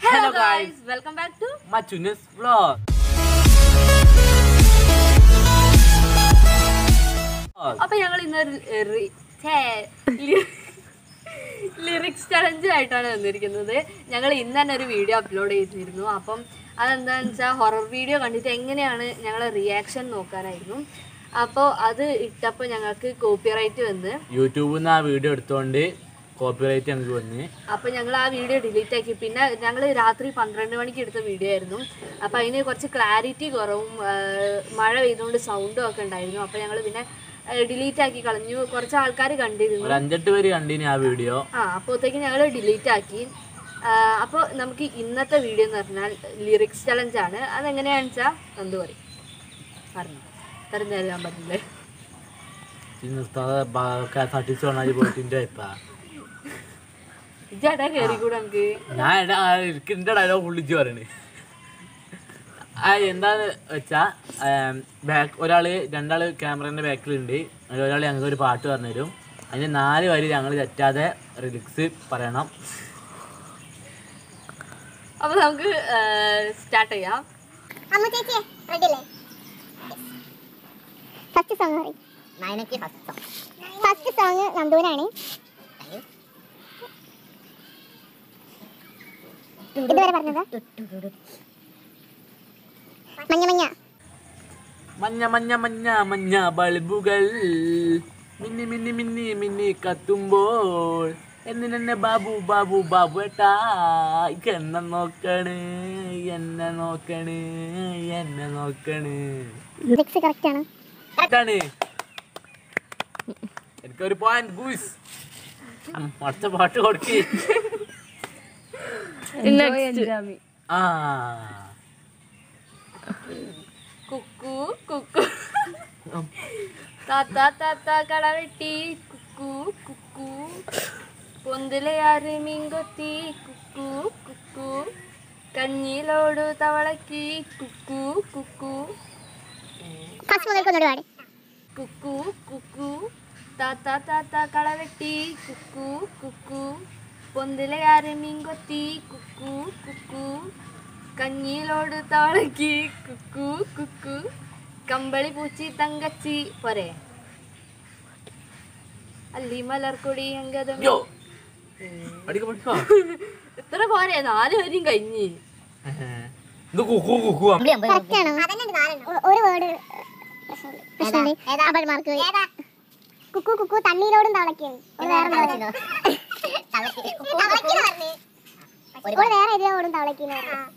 Hello guys. Welcome back to മച്ചുനസ് vlog. അപ്പൊ ഞങ്ങൾ ഇന്നൊരു ലിറിക്സ് ചലഞ്ച് ആയിട്ടാണ് വന്നിരിക്കുന്നത് ഞങ്ങൾ ഇന്ന് തന്നെ ഒരു വീഡിയോ അപ്ലോഡ് ചെയ്തിരുന്നു അപ്പം അതെന്താണെന്ന് വെച്ചാൽ ഹൊറർ വീഡിയോ കണ്ടിട്ട് എങ്ങനെയാണ് ഞങ്ങളെ റിയാക്ഷൻ നോക്കാനായിരുന്നു അപ്പോൾ അത് ഇട്ടപ്പോൾ ഞങ്ങൾക്ക് കോപ്പിറൈറ്റ് വന്ന് യൂട്യൂബിൽ നിന്ന് ആ വീഡിയോ എടുത്തോണ്ട് കോപ്പിറൈറ്റ് ഞങ്ങൾക്ക് വന്ന് അപ്പോൾ ഞങ്ങൾ ആ വീഡിയോ ഡിലീറ്റ് ആക്കി പിന്നെ ഞങ്ങൾ രാത്രി പന്ത്രണ്ട് മണിക്ക് എടുത്ത വീഡിയോ ആയിരുന്നു അപ്പോൾ അതിന് കുറച്ച് ക്ലാരിറ്റി കുറവും ആ, മഴ പെയ്തുകൊണ്ട് സൗണ്ടും ഒക്കെ ഉണ്ടായിരുന്നു അപ്പോൾ ഞങ്ങൾ പിന്നെ ഡിലീറ്റ് ആക്കി കളഞ്ഞു കുറച്ച് ആൾക്കാർ കണ്ടിരുന്നു ഒരു അഞ്ചെട്ട് പേര് കണ്ടിന് ആ വീഡിയോ ആ അപ്പോഴത്തേക്ക് ഞങ്ങൾ ഡിലീറ്റ് ആക്കി അപ്പോൾ നമുക്ക് ഇന്നത്തെ വീഡിയോ എന്ന് പറഞ്ഞാൽ ലിറിക്സ് ചലഞ്ച് ആണ് അതെങ്ങനെയാണെന്ന് വെച്ചാൽ എന്ത് പറയും പറഞ്ഞു പറഞ്ഞു തരാൻ പറ്റില്ലേ തട്ടിച്ചു വന്നാൽ പോയിട്ടിൻ്റെ ഇപ്പാ ചേട്ടാ കയറി കൂടെ നമുക്ക് ഞാൻ എടാ, ആ എനിക്ക് എൻ്റെ ഡയലോഗ് വിളിച്ച് പറയണേ ആ എന്താന്ന് വെച്ചാ ബാക്ക് ഒരാള് രണ്ടാള് ക്യാമറേൻ്റെ ബാക്കിലുണ്ട് അതിൽ ഒരാൾ ഞങ്ങൾക്ക് ഒരു പാട്ട് പറഞ്ഞു തരും അതിന് നാല് വരി ഞങ്ങൾ തെറ്റാതെ റിലിക്സ് പറയണം അപ്പോൾ നമുക്ക് സ്റ്റാർട്ട് ചെയ്യാം അമ്മ ചേച്ചി റെഡി അല്ലേ ഫസ്റ്റ് സോങ് പറയും നയനക്ക് ഫസ്റ്റ് സോങ് ഫസ്റ്റ് സോങ് നന്ദൂരാണ് ഇതുവരെ പറഞ്ഞത് മഞ്ഞ മഞ്ഞ മഞ്ഞ മഞ്ഞ മഞ്ഞ മഞ്ഞ ബൾബുകൾ മിന്നി മിന്നി മിന്നി മിന്നി കത്തുമ്പോൾ എന്തിനെന്നെ ബാബു ബാബു ബാബു ഏട്ടാ ഇക്ക് എന്നെ നോക്കണ് എന്നെ നോക്കണ് എന്നെ നോക്കണ് ലിറിക്സ് കറക്റ്റ് ആണ് ഇതാണ് എനിക്കൊരു പോയിന്റ് ഗൂസ് അടുത്ത പാട്ട് കൊടുക്ക് ആ കുക്കു കുക്കു താത്ത താത്ത കടവെട്ടി കുക്കു കുക്കു പൊന്തിലയാറ് മീൻകൊത്തി കുക്കു കുക്കു കഞ്ഞിലോട് തവളക്കി കുക്കു കുക്കു ഫസ്റ്റ് മുതൽക്ക് ഒന്നുകൂടി പാട് കുക്കു കുക്കു താത്ത താത്ത കളവെട്ടി കുക്കു കുക്കു പൊന്തിലയാറ് മീൻകൊത്തി കുക്കു കുക്കു കഞ്ഞിയിലോട് തവളക്കി കുക്കു കുക്കു കമ്പളി പൂച്ചി തങ്കച്ചി പോരെ അല്ലി മലർക്കൊടി അങ്കതം യോ പഠിക്കോ പഠിക്കോ ഇത്ര പോരെ നാല് വരെയും കഴിഞ്ഞ് ഇത് കുക്കു കുക്കു കറക്റ്റ് ആണോ ഒ- ഒരു വേർഡ് പ്രശ്നമുണ്ട് അപ്പോൾ മാർക്ക് കുക്കു കുക്കു തണ്ണീരോടും തവളക്കാണ് ഒരു വേറെ ഒരു വേറെ ഇതിലോടും തവളക്കിന്ന്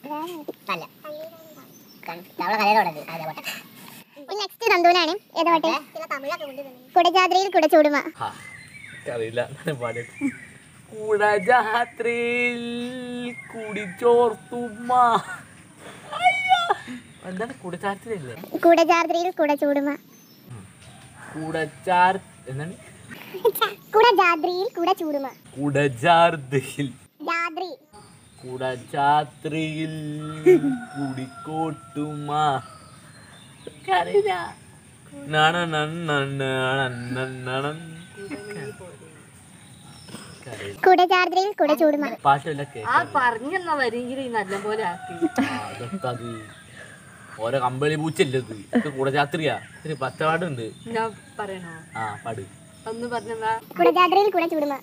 നെക്സ്റ്റ് നന്ദൂനാണ് ഏതാ പാട്ട് കുടജാദ്രിയിൽ കുട ചൂടുമ ഹാ, എനിക്കറിയില്ല ഞാൻ പാടിയത് കുടജാത്രയിൽ കുടിച്ചോർത്തുമ്മ അയ്യ. എന്താണ് കുടച്ചാർത്തിലല്ലേ കുടജാദ്രിയിൽ കുട ചൂടുമ കുടച്ചാർ എന്താണ് കുടജാദ്രിയിൽ കുട ചൂടുമ കുടജാർദിൽ ജാദ്രി കുടജാത്രിയിൽ കുടിക്കോട്ടുമ എനിക്കറിയില്ല നണ നണ്ണ നണ നണ്ണ എനിക്കറിയില്ല. കുടജാദ്രിയിൽ കുട ചൂടുമ പാട്ടില്ല ആ കേൾക്കാം പറഞ്ഞെന്ന വരെങ്കിലും ഈ നല്ല പോലെ ആക്കി അതൊക്കെ ഓരോ കമ്പളി പൂച്ചല്ലത് ഇത് കുടജാത്രിയാ ഒരു പച്ചപാടുണ്ട് ഞാൻ പറയണോ ആ പാട് ഒന്ന് പറഞ്ഞാ കുടജാദ്രിയിൽ കുട ചൂടുമ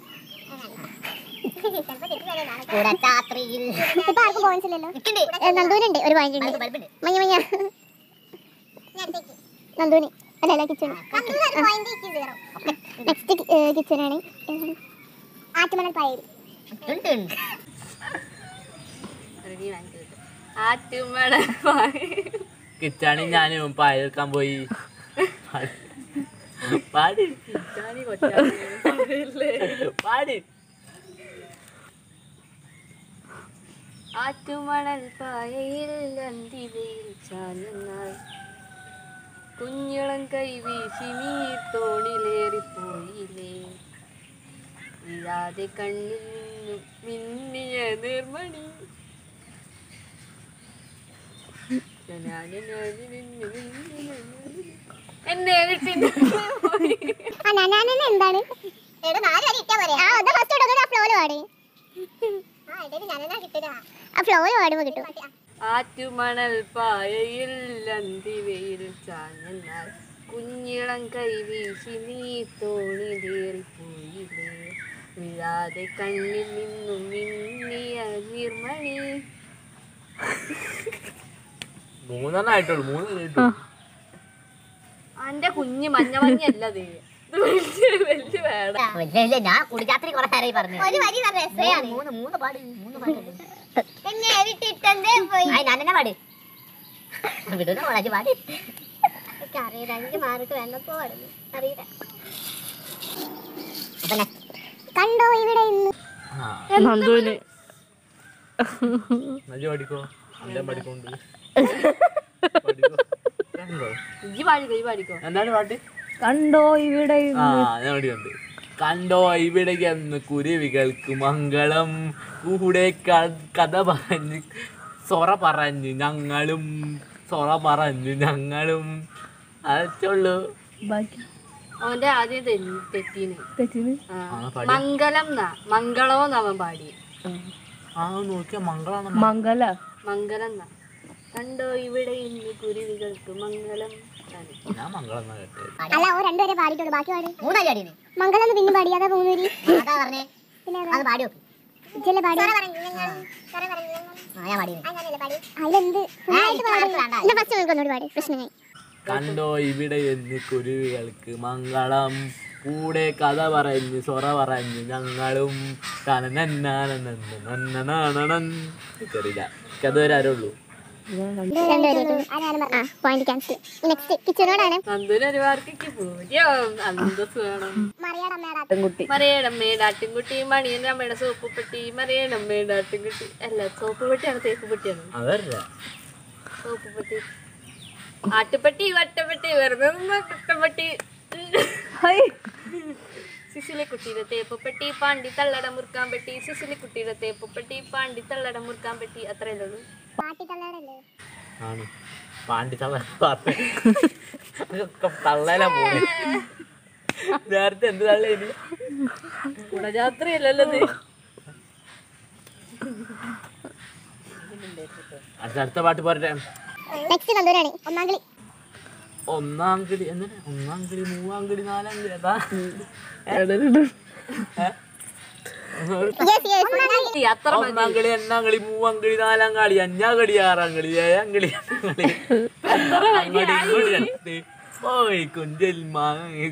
ഇപ്പൊ ആർക്കും പോയിന്റ്സ് ഇല്ലല്ലോ ഏ, നന്ദൂനുണ്ട് ഒരു പോയിന്റ് ഉണ്ട് മഞ്ഞ മഞ്ഞ നന്ദൂന് അല്ല അല്ല കിച്ചൺ നെക്സ്റ്റ് കിച്ചൺ ആണ് ആറ്റുമണൽ പായൽ ആറ്റുമട കിച്ചാണി ഞാനും പായെടുക്കാൻ പോയി പാട്. പാട് കിച്ചാണി കൊച്ചാണി പാട് ആറ്റുമണൽ പായയിൽ അന്തിവയിൽ ചാഞ്ഞായി കുഞ്ഞിളം കൈ വീശി നീ തോണിലേറിപ്പോയില്ലേ വീഴാതെ കണ്ണിൽ നിന്നും മിന്നിയ നിർമ്മണി എന്നെ വിട്ടിട്ട് പോയി ആ നനാനന എന്താണ് ആ അത് ഫസ്റ്റ് ഇടുന്ന ഫ്ലോല് പാടി ആ ഫ്ലോ പാടുമ്പോ കിട്ടും ആറ്റുമണൽ പായയിൽ അന്തിവെയിൽ ചാഞ്ഞെന്നാൽ കുഞ്ഞിളം കൈ വീശി നീ തോണി തീറിപ്പോയില്ലേ വീഴാതെ കണ്ണിൽ നിന്നും മിന്നിയ നീർമണി മൂന്നെണ്ണം ആയിട്ടുള്ളൂ മൂന്ന് കേട്ടു എന്റെ കുഞ്ഞ് മഞ്ഞ മഞ്ഞല്ലത് ഇത് വലിയ വലിയ വേണം ഞാൻ കുടിക്കാത്രി കുറെ നേരമായി പറഞ്ഞു ഒരു വരി പറഞ്ഞ രസമാണ് മൂന്ന് മൂന്ന് പാട് മൂന്ന് പാട് എന്നെ എഴുതിട്ടെന്തേ പോയി ആ ഞാൻ തന്നെ പാട് വിടുന്ന കോളേജ് പാട് എനിക്ക് അറിയില്ല എനിക്ക് മാർക്ക് വേണ്ടപ്പോ പാടുന്നു അറിയില്ല അപ്പൊ ഞാൻ കണ്ടോ ഇവിടെ ഇന്ന് നന്ദുവിന് നല്ല പഠിക്കോ നല്ല പഠിക്കോണ്ട് പഠിക്കോ കണ്ടോ? ഇജ്ജ് പാടിക്കോ ഈ പാടിക്കോ എന്താണ് പാട്ട് കണ്ടോ ഇവിടെ ആ ഞാൻ പഠിക്കുന്നുണ്ട് കണ്ടോ ഇവിടെ എന്ന് കുരുവികൾക്ക് മംഗളം കൂടെ ക- കഥ പറഞ്ഞ് സൊറ പറഞ്ഞ് ഞങ്ങളും സൊറ പറഞ്ഞ് ഞങ്ങളും അതൊക്കെയുള്ളൂ ബാക്കി അവന്റെ ആദ്യം തെറ്റി- തെറ്റീന് തെറ്റിന് ആ. ആ, പാടി. മംഗലം എന്നാ മംഗളവും അവൻ പാടി ആ നോക്കിയ മംഗളാണ് മംഗല മംഗലം എന്നാ കണ്ടോ ഇവിടെ ഇന്ന് കുരുവികൾക്ക് മംഗലം ആണ്. ഞാൻ മംഗളം എന്നാ കേട്ടത് അല്ല ഓ രണ്ടുപേരെ പാടിയിട്ടുള്ളൂ ബാക്കി പാടി മൂന്നടി അടിയാണ് മംഗളം പിന്നെ പാടി അതാ മൂന്നൂരി അതാ പറഞ്ഞേ പിന്നെ അത് പാടി നോക്ക് ഇജ്ജല്ലേ പാടി ആ ഞാൻ പാടി അതിലെന്ത് എനിക്ക് മാർക്ക് വേണ്ട. ഫസ്റ്റ് നിങ്ങൾക്ക് ഒന്നുകൂടി പാടി പ്രശ്നമായി കണ്ടോ ഇവിടെ എന്ന് കുരുവികൾക്ക് മംഗളം കൂടെ കഥ പറഞ്ഞ് സൊറ പറഞ്ഞ് ഞങ്ങളും എനിക്കറിയില്ല കഥ വരെ ആരുള്ളൂ പോയിന്റ് ക്യാൻസൽ നെക്സ്റ്റ് കിച്ചനോടാണ് നന്ദുവിന് ഒരു മാർക്ക് പൂജ്യം അന്തസ് വേണം കുട്ടി മറിയടമ്മയുടെ ആട്ടിൻകുട്ടി മണിയൻ്റെ അമ്മയുടെ സോപ്പ് പെട്ടി മറിയടമ്മയുടെ ആട്ടിൻകുട്ടി അല്ല സോപ്പ് പെട്ടിയാണ് തേപ്പ് പെട്ടിയാണ് അതല്ല സോപ്പ് പെട്ടി ആട്ടുപെട്ടി വട്ടപ്പെട്ടി വെറുതെ നിന്ന കുട്ടപ്പെട്ടി സിസിലെ കുട്ടിയുടെ തേപ്പ് പെട്ടി പാണ്ടി തള്ളട മുറുക്കാൻ പെട്ടി സിസിലെ കുട്ടിയുടെ തേപ്പ് പെട്ടി പാണ്ടി തള്ളട മുറുക്കാൻ പെട്ടി അത്രയല്ലേ ഉള്ളൂ പാട്ടി തള്ളാടല്ലേ ആണ് പാണ്ടി തള്ള അതൊക്കെ തള്ളല പോലെ നേരത്തെ എന്ത് തള്ളേന് ഗുണജാത്രി അല്ലല്ലോ ഇത് അടുത്ത അടുത്ത പാട്ട് പോരട്ടെ നെക്സ്റ്റ് നന്ദൂരാണ് ഒന്നാം കളി ഒന്നാം കിളി എന്തിനാ ഒന്നാം കിളി മൂന്നാം കിളി നാലാം കിളി അതാ യെസ് യെസ് ഈ അത്ര മതി. ഒന്നാം കളി രണ്ടാം കളി മൂന്നാം കളി നാലാം കളി അഞ്ചാം കളി ആറാം കളി ഏഴാം കളി എട്ടാം കളി അങ്ങോട്ട് ഇങ്ങോട്ട് രണ്ട് ഓയ് കുഞ്ചൽ മാങ്ങ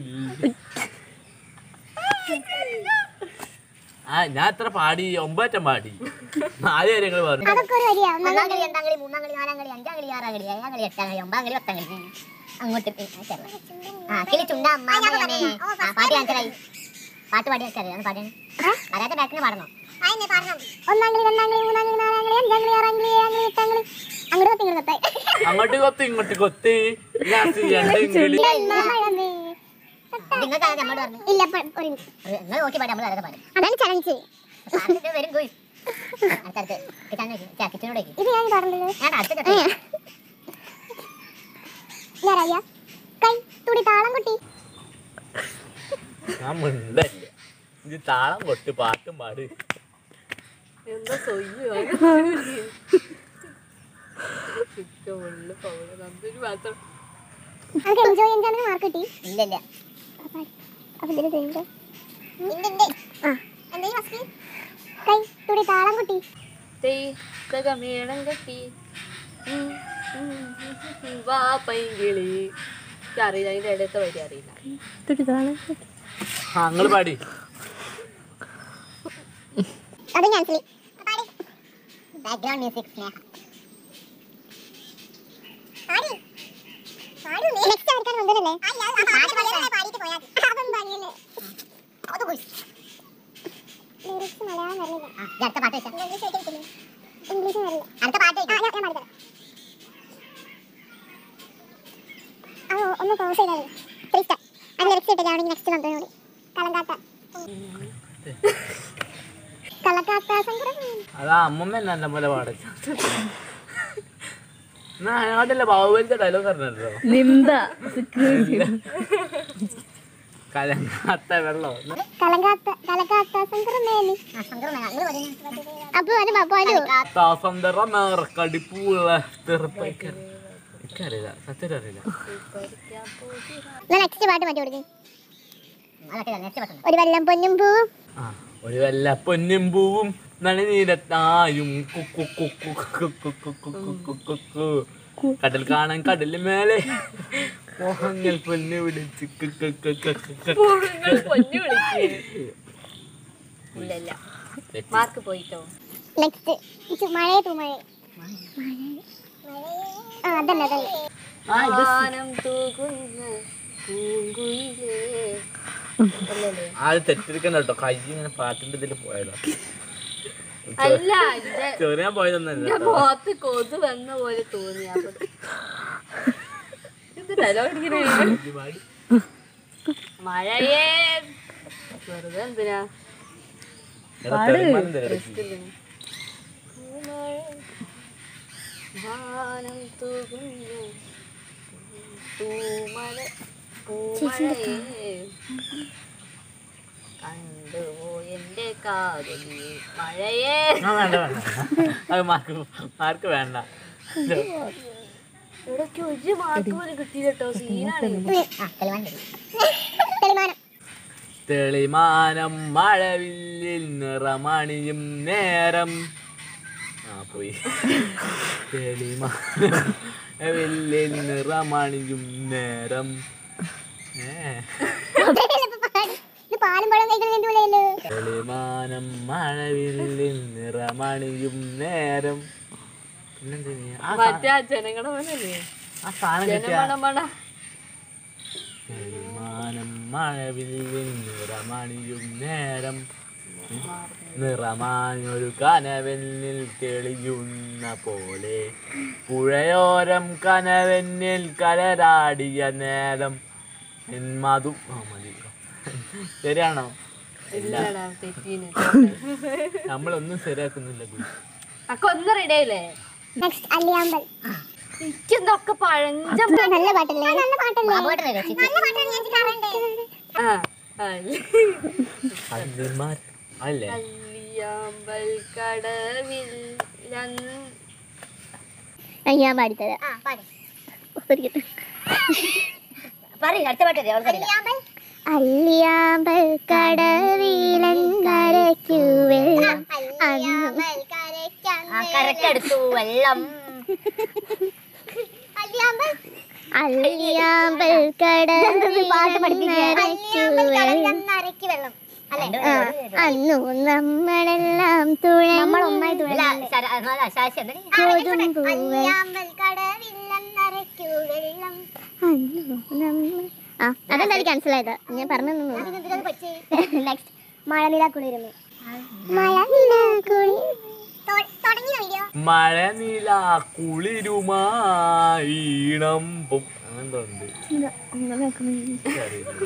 ആ ഞാൻ എത്ര പാടി ഒമ്പറ്റം പാടി നാല് കാര്യങ്ങൾ പറഞ്ഞു അതൊക്കെ ഒരു വരിയാ ഒന്നാം കളി രണ്ടാം കളി മൂന്നാം കളി നാലാം കളി അഞ്ചാം കളി ആറാം കളി ഏഴാം കളി എട്ടാം കളി ഒമ്പതാം കളി പത്താം കളി അങ്ങോട്ട് ഇ- ആ, ചെറുതാ. ആ കിളി ചുണ്ട അമ്മ അമ്മയനെ. ആ പാട്ട് കാണിച്ചായി പാട്ട് പാടി വെച്ചത് അത് പാടിയാണ് വരാത്ത ബാക്കിന് പാടണോ ഒന്നാം കളി രണ്ടാം കളി മൂന്നാം കളി നാലാം കളി അഞ്ചാം കളി ആറാം കളി ഏഴാം കളി എട്ടാം കളി അങ്ങോട്ട് പത്തി ഇങ്ങോട്ട് പത്തായി അങ്ങോട്ട് കൊത്ത് ഇങ്ങോട്ട് കൊത്ത് ലാസ്റ്റ് രണ്ടും കിളി മഴമേ. നിങ്ങൾക്ക് നമ്മളോട് പറഞ്ഞു ഇല്ല ഇപ്പൊ ഒരു minute. നിങ്ങൾ നോക്കി പാടി നമ്മൾ വരാതെ പാടി അതാണ് ചലഞ്ച് പാടിട്ട് വരും പോയി അടുത്തടുത്ത് കിച്ചൺ കിച്ചനോട് വയ്ക്കും ഇത് ഞാൻ പറഞ്ഞത് ഞാൻ അടുത്ത ചെറുപ്പം ഞാനറിയാ കൈ തുടി താളം കൊട്ടി ഞാൻ മിണ്ടല്ല ഇത് താളം കൊട്ട് പാട്ടും പാട് എന്താ സൊയ്യോ ഉള്ളു പൗള് നന്ദുവിന് മാത്രം നമുക്ക് എൻജോയ് ചെയ്യാൻ മാർക്ക് കിട്ടി ഇല്ല ഇല്ല അപ്പൊ ഇതിന് ചെയ്യുമ്പോ ആ എന്താ കൈ തുടി താളം കൊട്ടി തേത്തക മേളം കെട്ടി ഉം, ഉം, ഉം, വാ പൈങ്കിളി എനിക്ക് അറിയില്ല അതിന്റെ ഇടത്തെ വരി അറിയില്ല തുടിതാണ് ആ നിങ്ങൾ പാടി അത് cancel background music Sneha next ആർക്കാണ് വന്നതല്ലേ അത് പോയി ലിറിക്സ് മലയാളം വരില്ല ആ ഇത് അടുത്ത പാട്ട് വെച്ചാൽ ഇംഗ്ലീഷ് വരില്ല അടുത്ത പാട്ട് ആ, വെക്കാം ഞാൻ- ഞാൻ പാടിത്തരാം. ആ, ഒന്ന് pause ചെയ്താൽ മതി. Three star. അത് lyrics ഇട്ടിട്ടാണെങ്കിൽ next നന്ദനോട്. കലങ്കാത്ത. കലക്കാത്ത സങ്കടം. അതാ അമ്മമ്മ നല്ല പോലെ പാട എന്നാ അതിനകത്തല്ല ബാഹുബലിന്റെ ഡയലോഗ് പറഞ്ഞല്ലോ നിന്ദ കലങ്ങാത്ത വെള്ളം കലങ്കാത്ത കലക്കാത്ത സംക്രമേനി ആ സംക്രമണം നിങ്ങൾ പറയുന്നത് അപ്പൊ അത് പാപ്പാലു കടിപ്പുള്ള തെറുപ്പയ്ക്കറി എനിക്കറിയില്ല സത്യം അറിയില്ല നെക്സ്റ്റ് പാട്ട് മാറ്റി കൊടുക്കും അതൊക്കെ നെക്സ്റ്റ് പറ്റുന്നു ഒരു വെള്ളം പൊന്നും പൂവും ആ ഒരു വല്ല പൊന്നും പൂവും നണിനീരത്തായും കുക്കു കുക്കു കുക്കു കുക്കു കുക്കു കുക്കു കടൽ കാണാൻ കടലിന് മേലെ മോഹങ്ങൾ പൊന്നു വിളിച്ച് കു കു കു കു കു കു. നിങ്ങൾ പൊന്നു വിളിക്കേ ഇല്ല ഇല്ല മാർക്ക് പോയിട്ടോ നെക്സ്റ്റ് മഴയെ തൂമഴ ആ അതന്നെ അതന്നെ വാനം തൂകുന്ന പൂങ്കുയിലേ അല്ലല്ലേ ആദ്യം തെറ്റിരിക്കണ്ട കേട്ടോ കൈ ഇങ്ങനെ പാട്ടിന്റെ ഇതിൽ പോയതാ അല്ല ഇത് ചെറിയാൻ പോയതൊന്നല്ല എന്റെ മുഖത്ത് കൊതു വന്ന പോലെ തോന്നി അപ്പൊ ഇത് ഡയലോഗ് അടിക്കണേ മഴയേ വെറുതെ എന്തിനാ വാനം തൂകുന്നു പൂമല പൂമഴയേ കണ്ടുപോ എന്റെ കാതലി മഴയേ വേണ്ട വേണ്ട അത് മാർക്ക് മാർക്ക് വേണ്ട ഇവിടേക്ക് ഒരു മാർക്ക് പോലും കിട്ടിയില്ല കേട്ടോ സീനാണ് ആ തെളിവാൻ തെളിമാനം തെളിമാനം മഴവില്ലിൽ നിറമണിയും നേരം ആ പോയി തെളിമാനം വില്ലിൽ നിറമണിയും നേരം ഏ ഇത് പാലും പഴം കഴിക്കുന്ന പോലെയല്ലോ തെളിമാനം മഴവില്ലിൽ നിറമണിയും നേരം പിന്നെന്താ ഇനി? ആ സാ- മറ്റേ ആ ജനങ്ങളുടെ പോലല്ലേ ആ സാധനം കിട്ടിയ ജനമണം മണ തെളിമാനം മഴവില്ലിൽ നിറമണിയും നേരം നിറമാഞ്ഞൊരു കനവെന്നിൽ തെളിയുന്ന പോലെ പുഴയോരം കനവെന്നിൽ കലരാടിയ നേരം എന്മതു ആ മതി ശരിയാണോ ഇല്ലടാ തെറ്റീന് നമ്മളൊന്നും ശരിയാക്കുന്നില്ല ഗുരു. അക്ക ഒന്ന് റെഡി ആയില്ലേ നെക്സ്റ്റ് അല്ലിയാമ്പൽ എനിക്കെന്തൊക്കെ പഴഞ്ച നല്ല പാട്ടല്ലേ നല്ല പാട്ടല്ലേ ബാബുവേട്ടനെ രക്ഷിച്ചു നല്ല പാട്ടാണ് ഞാൻ കാണണ്ടേ ആ അല്ലിമാർ അല്ലേ അല്ലിയാമ്പൽ കടവിൽ ലൻ- ഞാൻ പാടിത്തരാം ആ പാടി പറയ് അടുത്ത പാട്ട് അറിയാം അവൾക്കറിയില്ല അല്ലിയാമ്പൽ കടവിലൻ കരയ്ക്കു വെള്ളം അന്നു ആ കരക്കെടുത്തു വെള്ളം അല്ലിയാമ്പൽ കടവിലൻ കരയ്ക്കു വെള്ളം ആ, അന്നു നമ്മളെല്ലാം തുഴഞ്ഞൊന്നായി അല്ല, ശര- അല്ല, ശാശി എന്താണ്? അതെന്തായാലും ക്യാൻസൽ ആയതാ ഞാൻ പറഞ്ഞു നെക്സ്റ്റ് മഴനില കുളിരുന്നു മഴനില കുളി തുടങ്ങി വീഡിയോ മഴ നില കുളിരുമായിണം അങ്ങനെന്തോ ഉണ്ട് എനിക്കറിയില്ല.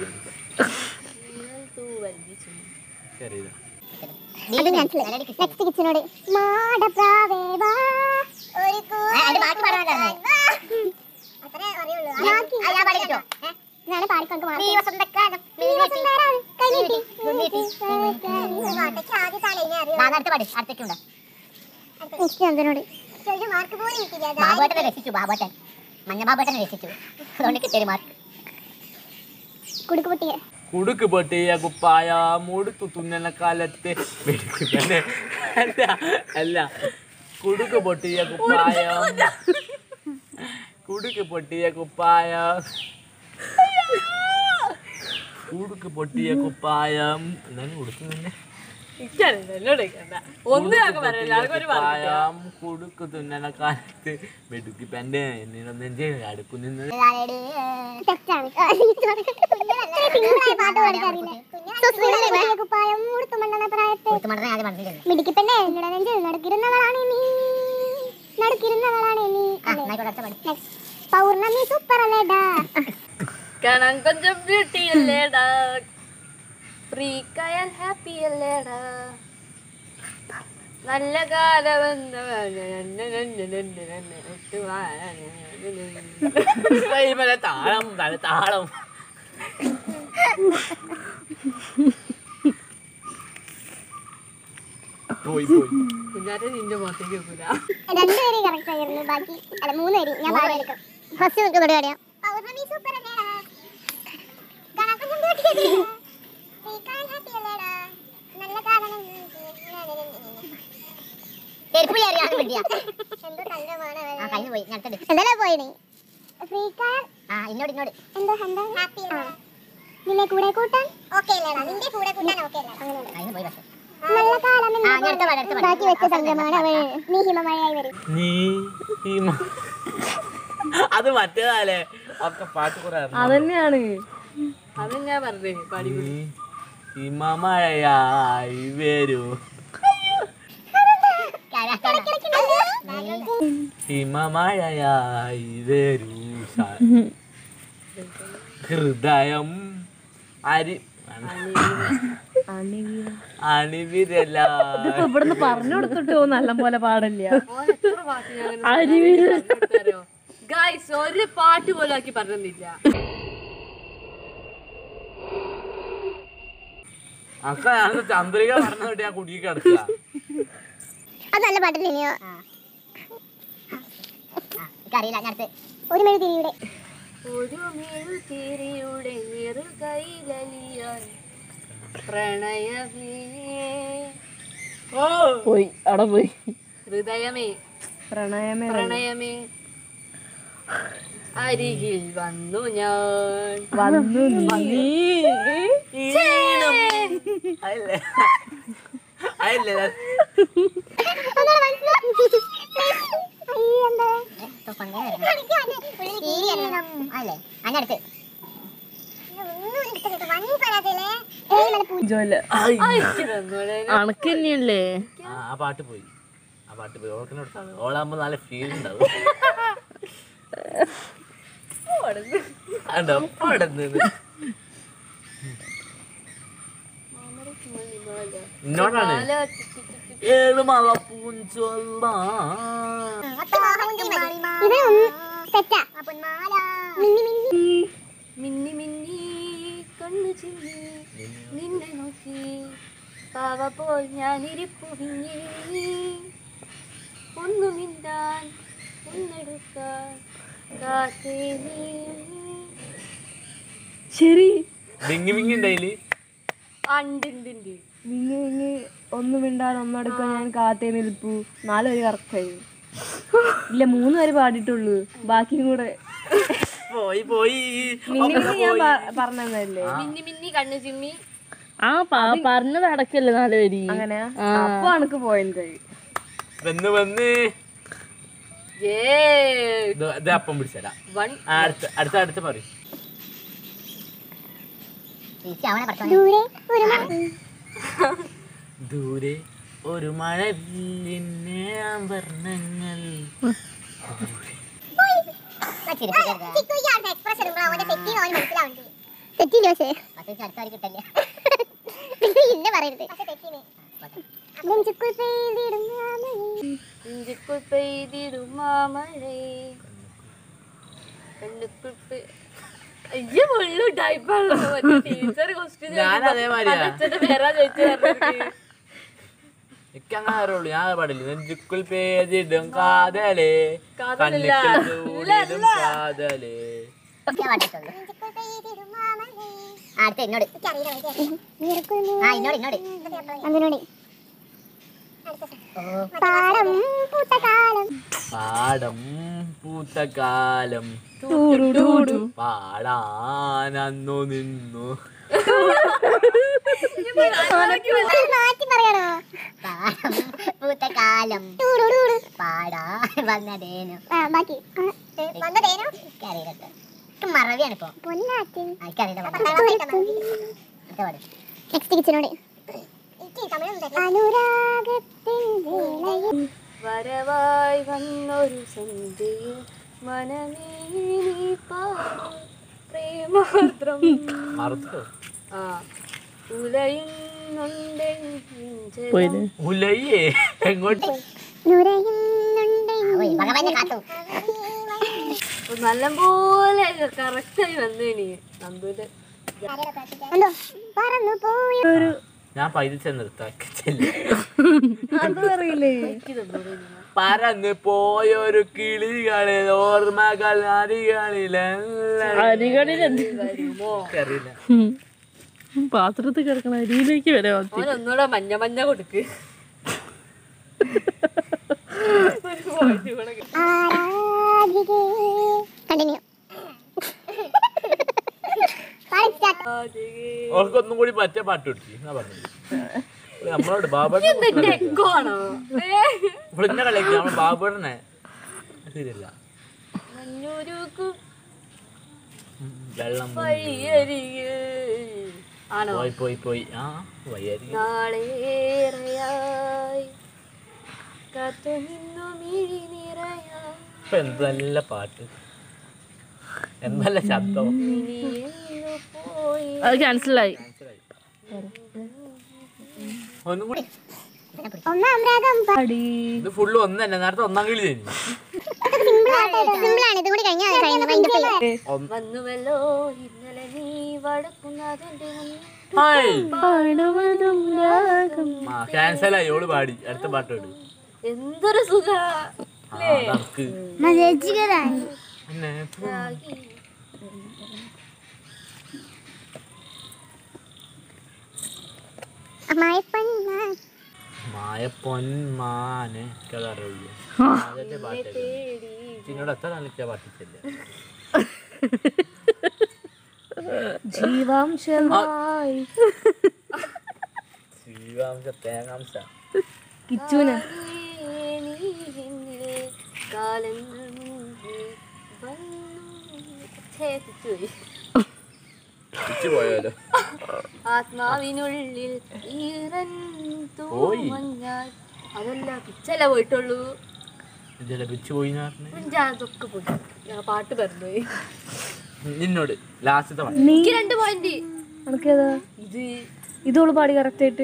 എനിക്കറിയില്ല അത് ക്യാൻസൽ നെക്സ്റ്റ് കിച്ചനോട് മാടപ്രാവേ വാ ഒരു ആ, അതിന്റെ ബാക്കി പറയാനല്ലേ? അത്രേ അറിയുള്ളൂ ആ, ഞാൻ പാടിക്കോ? ഏ? ഞാൻ പാടിക്കൊണ്ട് നീ വസന്തക്കാലം, നീ വെട്ടി. കൈനീട്ടി നീട്ടി. പാട്ടയ്ക്ക് ആദ്യത്താണ് ഇനി അറിയാം ദാ, അത് അടുത്ത പാട് അടുത്തേക്കുണ്ട് നെക്സ്റ്റ് ചന്ദ്രനോട് ഒരു മാർക്ക് പോലും കിട്ടില്ല ബാബുവേട്ടനെ രക്ഷിച്ചു ബാബുവേട്ടൻ മഞ്ഞ ബാബുവേട്ടനെ രക്ഷിച്ചു അതുകൊണ്ട് കിട്ടിയൊരു മാർക്ക് കുടുക്ക് പൊട്ടിയ കുടുക്ക് പൊട്ടിയ കുപ്പായ മുടുത്തു തുന്നല കാലത്ത് വെടിക്കുന്നെ. അല്ല അല്ല കുടുക്ക് പൊട്ടിയ കുപ്പായം കുടുക്ക് പൊട്ടിയ കുപ്പായം കുടുക്ക് പൊട്ടിയ കുപ്പായം എന്താണ് കൊടുക്കുന്നേ എനിക്കറിയില്ല എന്നോട് ചോദിക്കണ്ട. ഒന്നും ഞങ്ങൾക്ക് പറയില്ല ആൾക്കൊരു പറഞ്ഞു കുപ്പായം കുടുക്ക് തുന്നല കാലത്ത് വെടുക്കി പെന്റെ എന്നിടൊന്നും ചെയ്ത് അടുക്കു നിന്ന് തെറ്റാണ് പാട്ട് പാടിക്കറിയില്ല കുപ്പായം മുടുത്തുമണ്ണ പ്രായത്തെ കുത്തുമണ്ടനെ ആദ്യം പറഞ്ഞില്ലല്ലോ മിടിക്കപ്പെണ്ണേ എന്നോട് നെഞ്ചിൽ നടക്കിരുന്നവളാണ് നീ നടക്കിരുന്നവളാണ് നീ ആ എന്നായിക്കോട്ടെ അടുത്ത പാടി Next. പൗർണമി സൂപ്പർ അല്ലേടാ കാണാൻ കൊഞ്ചം ബ്യൂട്ടി അല്ലേടാ ഫ്രീക്കായാൽ ഹാപ്പി അല്ലേടാ നല്ല കാലമെന്ന താളം തല താളം പോയി പോയി കുഞ്ഞാറ്റ നിന്റെ മുഖത്തേക്ക് വെക്കൂല രണ്ടുപേര് കറക്റ്റ് ആയിരുന്നു ബാക്കി അല്ല മൂന്ന് പേര് ഞാൻ പാടി എടുക്കാം ഫസ്റ്റ് നിൽക്കും പരിപാടിയാ പൗർണമി സൂപ്പർ അല്ലേടാ കണക്കും നല്ല കാലം ചെരുപ്പ് കയറിയാണ് വിളിയാ എന്തോ തങ്കമാണ് ആ കഴിഞ്ഞു പോയി ഞാൻ അടുത്തത് എന്തായാലും പോയിണേ ഫ്രീ കാർ ആ ഇന്നോട് ഇന്നോട് എന്തോ എന്താ ഹാപ്പി നിന്നെ കൂടെ കൂട്ടാൻ ഓക്കെ അല്ലേടാ നിന്റെ കൂടെ കൂട്ടാൻ ഓക്കെ അല്ലേടാ അങ്ങനെയാണ് കഴിഞ്ഞു പോയി പക്ഷെ നല്ല കാലം ആ, ഞാൻ അടുത്ത പാടാം, അടുത്ത പാടാം. ബാക്കി വെച്ച സംഘമാണ് അവൾ നീ ഹിമമഴയായി വരും നീ ഈ മ- അത് മറ്റേതാലേ ഒക്കെ പാട്ട് കുറെ അറിഞ്ഞു. അതന്നെയാണ് അത് ഞാൻ പറഞ്ഞേ പാടി നീ ഹിമമഴയായി വരൂ ഹിമമഴയായി വരൂ സ- ഹൃദയം അരി അണിവിരല ഇതിപ്പോ ഇവിടുന്ന് പറഞ്ഞു കൊടുത്തിട്ടോ നല്ല പോലെ പാടില്ല ഓൻ എത്ര പാട്ട് ഞാൻ ഗായ്സ് ഒരു പാട്ട് പോലും ആക്കി പറഞ്ഞില്ല അക്ക ഞാൻ ചന്ദ്രിക പറഞ്ഞിട്ട് ഞാൻ കുടുക്കി കിടക്കുക അത് നല്ല പാട്ടില്ലേ ഇനിയോ എനിക്കറിയില്ല ഞാൻ അടുത്ത് ഒരു മെഴുതിരിയുടെ ഒരു മെഴുതിരിയുടെ നിറുകയിലലിയാൻ പ്രണയമേ പോയി അവിടെ പോയി ഹൃദയമേ പ്രണയമേ പ്രണയമേ അരികിൽ വന്നു ഞാൻ വന്നു നീ അല്ലേ അല്ലേ ഇപ്പൊ പണ്ടേ വരണം. അല്ലേ ഞാൻ അടുത്ത് ജോല അയച്ചിരുന്നോടെ. അണക്ക് തന്നെയല്ലേ ആ ആ പാട്ട് പോയി ആ പാട്ട് പോയി ഓർക്കിനെ കൊടുത്താണ് ഓളാകുമ്പോ നല്ല ഫീൽ ഉണ്ടാവും ആണ്ടോ പാടുന്നത് എന്നോടാണ് മാല ടിക്ക് ടിക്ക് ടിക്ക്. ഏഴ് മല പൂഞ്ചൊല്ല തെറ്റാ മിന്നി മിന്നി കണ്ണു ചിമ്മി നിന്നെ നോക്കി പാവ പോൽ ഞാൻ ഇരിപ്പു വിങ്ങി ഒന്നു മിണ്ടാൻ ഒന്നെടുക്കാൻ കാത്തേ നീ ശരി മിങ്ങി മിങ്ങി ഉണ്ടായില് അണ്ടിണ്ടിണ്ട് മിങ്ങി മിങ്ങി ഒന്നും മിണ്ടാൻ ഒന്നെടുക്കാൻ ഞാൻ കാത്തേ നിൽപ്പു നാലുപേര് കറക്റ്റായി ഇല്ല മൂന്ന് പേര് പാടിയിട്ടുള്ളൂ ബാക്കിയും കൂടെ പോയി പോയി മിന്നി മിന്നി ഞാൻ പറഞ്ഞതല്ലേ മിന്നി മിന്നി കണ്ണു ചിമ്മി ആ പറഞ്ഞത് അടക്കല്ലേ നാല് പേര് അങ്ങനെ അപ്പൊ അണക്ക് പോയിന്റ് വന്ന് വന്ന് ഏ ഇത് ഇത് അപ്പം പിടിച്ചരാ വൺ അടുത്ത അടുത്ത അടുത്ത പറയും ചേച്ചി അവനെ പഠിച്ചോനെ ദൂരെ ഒരു മ- ദൂരെ ഒരു മഴവില്ലിന്നെ വർണ്ണങ്ങൾ ചിരിപ്പ് കരുതാ ചിക്കുയ്ക്ക് അടുത്ത എക്സ്പ്രസ് ഇടുമ്പോൾ അവന്റെ തെറ്റിന്ന് അവന് മനസ്സിലാവുന്നുണ്ട് തെറ്റില്ല പക്ഷേ പക്ഷേ അടുത്ത വരി കിട്ടില്ല നിങ്ങൾ ഇന്ന പറയരുത് പക്ഷെ തെറ്റിന് നെഞ്ചുക്കുൾ പെയ്തിടും മാമഴേ. ഇഞ്ചിക്കുൾ പെയ്തിടും മാമഴേ കണ്ണുക്കുൾ പെ- അയ്യോ മുള്ളു ടൈപ്പാണല്ലോ മറ്റേ ടീച്ചർ ക്വസ്റ്റ്യൻ ഞാൻ അതേമാതിരിയാ. പേരാ ചോദിച്ചു പറഞ്ഞിട്ട് എനിക്ക് അങ്ങനെ അറിയുള്ളൂ ഞാൻ അത് പാടില്ല നെഞ്ചുക്കുൾ പേജിടും കാതലേ കാതലല്ല. കണ്ണിക്കുൾ ചൂടിടും കാതലേ ഞാൻ പാട്ടിട്ടുള്ളൂ നെഞ്ചുക്കുൾ പെയ്തിടും മാമഴേ. ആ അടുത്ത എന്നോട് എനിക്കറിയില്ല, എനിക്കറിയില്ല. നീർക്കുൾ ആ ഇന്നോട് ഇന്നോട് അതിനോട് ഓ പാടം പൂത്ത കാലം പാടം പൂത്തകാലം പാടാനന്നു നിന്നു മാറ്റി പറയണോ പാടം പൂത്ത കാലം ടൂടുടൂട്. പാടാ വന്നതേനു ആ ബാക്കി ആ, ഏ, വന്നതേനോ എനിക്കറിയില്ല കേട്ടോ. എനിക്ക് മറവിയാണ് ഇപ്പൊ പൊന്നാറ്റിൻ ആ, എനിക്കറിയില്ല അടുത്ത പാട് നെക്സ്റ്റ് കിച്ചനോട് അനുരാഗത്തിൻ വേളയിൽ വരവായി വന്നൊരു സന്ധ്യയിൽ മനമേ നീ പാടും പ്രേമാർദ്രം മറന്നു ആ ഉലയുന്നുണ്ടെങ്കിൽ നെഞ്ചകം. ഉലയ്യേ എങ്ങോട്ട് നുരയുന്നുണ്ടെങ്കിൽ ഓയ് ഭഗവാനെ കാത്തു അപ്പൊ നല്ലപോലെ കറക്റ്റായി വന്നേനി നന്ദുവിന്റെ എന്തോ പറന്നു പോയി ഞാൻ പൈസ നിർത്താക്കില്ല അത് അറിയില്ലേ പറന്ന് പോയൊരു കിളികളെ ഓർമ്മകൾ അരികളിലെല്ലാം അറിയില്ല പാത്രത്തിൽ കിടക്കണ അരിയിലേക്ക് വരെ വന്നു ഓൻ ഒന്നുകൂടെ മഞ്ഞ മഞ്ഞ കൊടുക്ക് കണ്ടിന്യൂ ഓർക്കൊന്നും കൂടി പറ്റിയ പാട്ട് കൊടുത്തി എന്നാ പറഞ്ഞത് നമ്മളോട് ബാബുടെ എക്കോ ആണോ ഇവിടുന്ന് കളിയാക്കി നമ്മൾ ബാബുടനെ ശരിയല്ല മഞ്ഞുരുക്കും വെള്ളം വഴിയരികെ ആണോ പോയി പോയി പോയി ആ വയ്യാരി നാളേറെയായി കാത്തു നിന്നു മിഴി നിറയായി ഇപ്പൊ എന്ത് നല്ല പാട്ട് എന്തല്ല ശബ്ദം ഇനി എന്നു പോയി അത് ക്യാൻസലായി ഒന്നും കൂടി ഒന്നാം രാഗം പാടി ഇത് ഫുള്ള് ഒന്ന് തന്നെ നേരത്തെ ഒന്നാം കിളി കഴിഞ്ഞു സിമ്പിൾ ആണ് ഇത് കൂടി കഴിഞ്ഞാൽ കഴിഞ്ഞു മൈൻഡ് ചെയ്യാം വന്നുവല്ലോ ഇന്നലെ നീ വടക്കുന്നതെന്റെ ഹായ് പാടുവതും രാഗം ആ ക്യാൻസൽ ആയി ഓള് പാടി അടുത്ത പാട്ട് പാടി എന്തൊരു സുഖ ആ നമുക്ക് മജേജികരായി പിന്നെ അമ്മായിപ്പണ്ണ മായ പൊന്മാനെ അറിയില്ല അതിന്റെ പാട്ട് എന്നോട് എത്ര കളിച്ച പാട്ടിച്ചല്ലേ ജീവാംശമായി ശ്രീവാംശ തേങ്ങാംശ കിച്ചുന കാലങ്ങൾ മുന്നേ വന്നു ഛേ, തെറ്റുപോയി. തിരിച്ചു പോയാലോ ആത്മാവിനുള്ളിൽ ഈറൻ പോയി. തൂമഞ്ഞാൽ അതല്ല പിച്ചല്ല പോയിട്ടുള്ളൂ ഇതല്ല പിച്ചു പോയി അതൊക്കെ പോയി ഞാൻ പാട്ട് പറഞ്ഞുപോയി നിന്നോട് ലാസ്റ്റത്തെ പാട്ട് എനിക്ക് രണ്ട് പോയിന്റ് എനിക്കേതാ ഇത് ഇതോള് പാടി കറക്റ്റ് ആയിട്ട്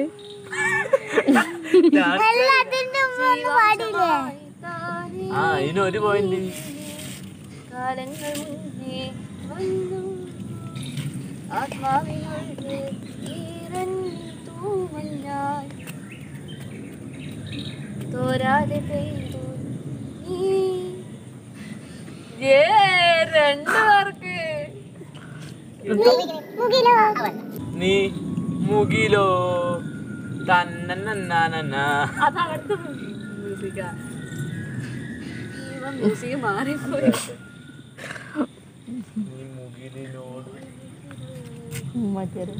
ജീവാംശമായി താനേ ആ ഇതിന് ഒരു പോയിന്റ് കാലങ്ങൾ മുന്നേ വന്നു ആത്മാവിനുള്ളിൽ ഈറൻ തൂമഞ്ഞാൽ തോരാതെ പെയ്തു നീ ഏ രണ്ടു പേർക്ക് മുകിലോ നീ മുകിലോ തന്നന്ന അത് അവിടുത്തെ മ്യൂസിക്കാ മ്യൂസിക് മാറിപ്പോയി നീ മുകിലിനോട് മറ്റേ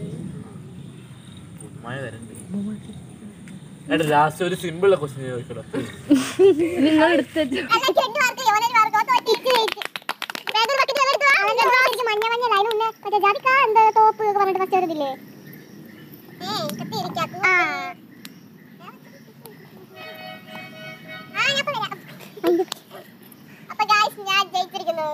ഉമ്മായ വരണ്ട് എടാ ലാസ്റ്റ് ഒരു സിമ്പിൾ ക്വസ്റ്റ്യൻ ചോദിക്കടോ നിങ്ങൾ എടുത്ത മഞ്ഞ മഞ്ഞ ലൈൻ ഉണ്ട് മറ്റേ ജാതിക്ക എന്താ തോപ്പ് ഒക്കെ പറഞ്ഞിട്ട് ഫസ്റ്റ് വരുന്നില്ലേ അപ്പൊ ഗായ്സ് ഞാൻ ജയിച്ചിരിക്കുന്നു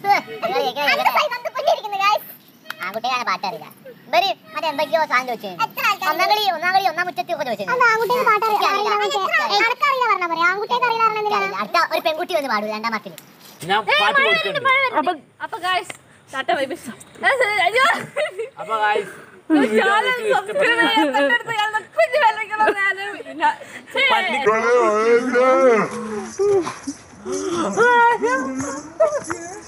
ആൺകുട്ടിയാണ് പാട്ടറിയില്ല ഇവര് മറ്റേ എന്തൊക്കെയോ സാധനം ചോദിച്ചു ഒന്നാം കളി ഒന്നാം കളി ഒന്നാം മുറ്റത്തൊക്കെ ചോദിച്ചു അത് ആൺകുട്ടികൾ പാട്ടറിയില്ല ആർക്കറിയില്ല പറഞ്ഞ പറയാം ആൺകുട്ടികൾക്ക് അറിയില്ല പറഞ്ഞാൽ അടുത്ത ഒരു പെൺകുട്ടി വന്ന് പാടും രണ്ടാം മാർക്കിൽ ഞാൻ പാട്ട് കൊടുക്കുന്നുണ്ട് അപ്പൊ അപ്പൊ ഗായ്സ് ടാറ്റ ബൈ ബൈ അയ്യോ അപ്പൊ guys, ഈ video നിങ്ങൾക്ക് ഇഷ്ടപ്പെട്ട ഞാൻ പള്ളി